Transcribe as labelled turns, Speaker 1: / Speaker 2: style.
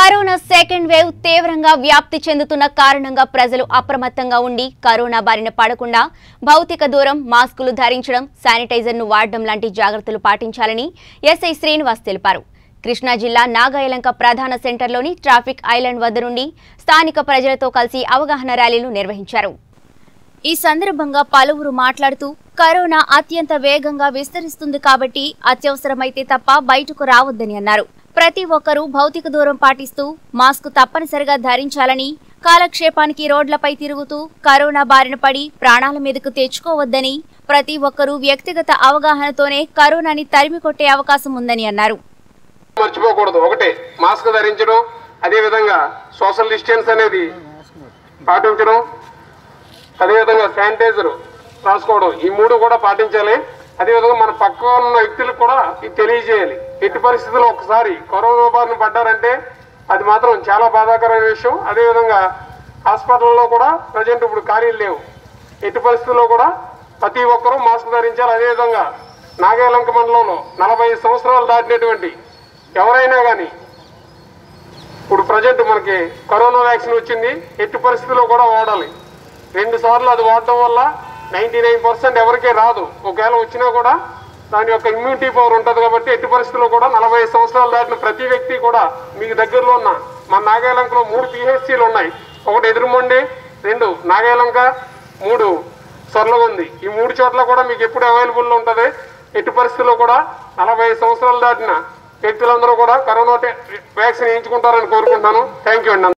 Speaker 1: corona second wave తీవ్రంగా వ్యాప్తి చెందుతున్న కారణంగా ప్రజలు అప్రమత్తంగా ఉండి కరోనా బారిన పడకుండా భౌతిక దూరం మాస్కులు ధరించడం శానిటైజర్ను వాడడం లాంటి జాగ్రత్తలు పాటించాలని ఎస్ఐ శ్రీనివాస్ తెలిపారు కృష్ణా జిల్లా నాగాయలంక ప్రధాన సెంటర్లోని ట్రాఫిక్ ఐలాండ్ వద్ద నుండి స్థానిక ప్రజలతో కలిసి అవగాహన ర్యాలీలు నిర్వహించారు ఈ సందర్భంగా పలువురు మాట్లాడుతూ కరోనా అత్యంత వేగంగా విస్తరిస్తుంది కాబట్టి అత్యవసరమైతే తప్ప బయటకు రావద్దని అన్నారు ప్రతి ఒక్కరూ భౌతిక దూరం పాటిస్తూ మాస్క్ తప్పనిసరిగా ధరించాలని కాలక్షేపానికి రోడ్లపై తిరుగుతూ కరోనా బారిన పడి ప్రాణాల మీదకు తెచ్చుకోవద్దని ప్రతి ఒక్కరూ వ్యక్తిగత అవగాహనతోనే కరోనాని తరిమి కొట్టే అవకాశం ఉందని అన్నారు
Speaker 2: మర్చిపోకూడదు ఒకటే మాస్క్ ధరించడం అదేవిధంగా సోషల్ డిస్టెన్స్ అనేది పాటించడం అదేవిధంగా శానిటైజర్ రాసుకోవడం ఈ మూడు కూడా పాటించాలి అదేవిధంగా మన పక్క ఉన్న వ్యక్తులకు కూడా ఇది తెలియజేయాలి ఎట్టి పరిస్థితుల్లో ఒకసారి కరోనా బారిన పడ్డారంటే అది మాత్రం చాలా బాధాకరమైన విషయం అదేవిధంగా హాస్పిటల్లో కూడా ప్రజెంట్ ఇప్పుడు ఖాళీలు లేవు ఎట్టి పరిస్థితుల్లో కూడా ప్రతి ఒక్కరూ మాస్క్ ధరించాలి అదేవిధంగా నాగాలంక మండలంలో నలభై ఐదు సంవత్సరాలు దాటినటువంటి ఎవరైనా కానీ ఇప్పుడు ప్రజెంట్ మనకి కరోనా వ్యాక్సిన్ వచ్చింది ఎట్టి పరిస్థితుల్లో కూడా వాడాలి రెండు సార్లు అది వాడటం వల్ల నైంటీ నైన్ పర్సెంట్ ఎవరికీ రాదు ఒకవేళ వచ్చినా కూడా దాని యొక్క ఇమ్యూనిటీ పవర్ ఉంటుంది కాబట్టి ఎట్టి పరిస్థితుల్లో కూడా నలభై ఐదు సంవత్సరాలు దాటిన ప్రతి వ్యక్తి కూడా మీకు దగ్గరలో ఉన్న మన నాగాలంకలో మూడు పిహెచ్సీలు ఉన్నాయి ఒకటి ఎదురుమండి రెండు నాగాలంక మూడు సొర్లగుంది ఈ మూడు చోట్ల కూడా మీకు ఎప్పుడు అవైలబుల్ ఉంటుంది ఎట్టి పరిస్థితుల్లో కూడా నలభై ఐదు సంవత్సరాలు దాటిన వ్యక్తులందరూ కూడా కరోనా వ్యాక్సిన్ వేయించుకుంటారని కోరుకుంటున్నాను థ్యాంక్ యూ అండి